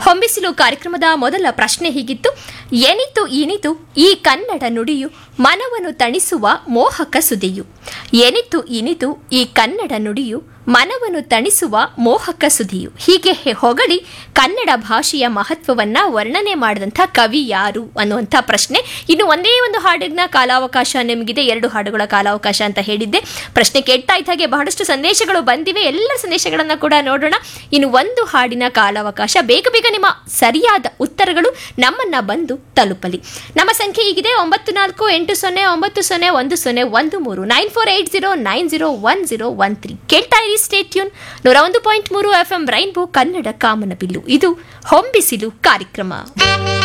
ಹೊಂಬಿಸಿಲು ಕಾರ್ಯಕ್ರಮದ ಮೊದಲ ಪ್ರಶ್ನೆ ಹೀಗಿತ್ತು ಏನಿತು ಇನಿತು ಈ ಕನ್ನಡ ನುಡಿಯು ಮನವನ್ನು ತಣಿಸುವ ಮೋಹಕ ಸುದಿಯು ಏನಿತು ಇನಿತು ಈ ಕನ್ನಡ ನುಡಿಯು ಮನವನ್ನು ತಣಿಸುವ ಮೋಹಕ ಸುದಿಯು ಹೀಗೆ ಹೆ- ಹೊಗಳಿ ಕನ್ನಡ ಭಾಷೆಯ ಮಹತ್ವವನ್ನ ವರ್ಣನೆ ಮಾಡಿದಂಥ ಕವಿ ಯಾರು ಅನ್ನುವಂಥ ಪ್ರಶ್ನೆ ಇನ್ನು ಒಂದೇ ಒಂದು ಹಾಡಿನ ಕಾಲಾವಕಾಶ ನಿಮಗಿದೆ ಎರಡು ಹಾಡುಗಳ ಕಾಲಾವಕಾಶ ಅಂತ ಹೇಳಿದ್ದೆ ಪ್ರಶ್ನೆ ಕೇಳ್ತಾ ಇದ್ದ ಹಾಗೆ ಬಹಳಷ್ಟು ಸಂದೇಶಗಳು ಬಂದಿವೆ ಎಲ್ಲ ಸಂದೇಶಗಳನ್ನ ಕೂಡ ನೋಡೋಣ ಇನ್ನು ಒಂದು ಹಾಡಿನ ಕಾಲಾವಕಾಶ ಬೇಗ ಬೇಗ ನಿಮ್ಮ ಸರಿಯಾದ ಉತ್ತರಗಳು ನಮ್ಮನ್ನ ಬಂದು ತಲುಪಲಿ ನಮ್ಮ ಸಂಖ್ಯೆ ಹೀಗಿದೆ ಒಂಬತ್ತು ನಾಲ್ಕು ಎಂಟು ಸೊನ್ನೆ ಒಂಬತ್ತು ಸೊನ್ನೆ ಒಂದು ಸೊನ್ನೆ ಒಂದು ಮೂರು nine four eight zero nine zero one zero one three ಕೇಳ್ತಾ ಇರಿ ಸ್ಟೇಟ್ಯೂನ್ ನೂರ ಒಂದು ಪಾಯಿಂಟ್ ಮೂರು ಎಫ್ ಎಂ ರೈನ್ಬೋ ಕನ್ನಡ ಕಾಮನಬಿಲ್ಲು ಇದು ಹೊಂಬಿಸಿಲು ಕಾರ್ಯಕ್ರಮ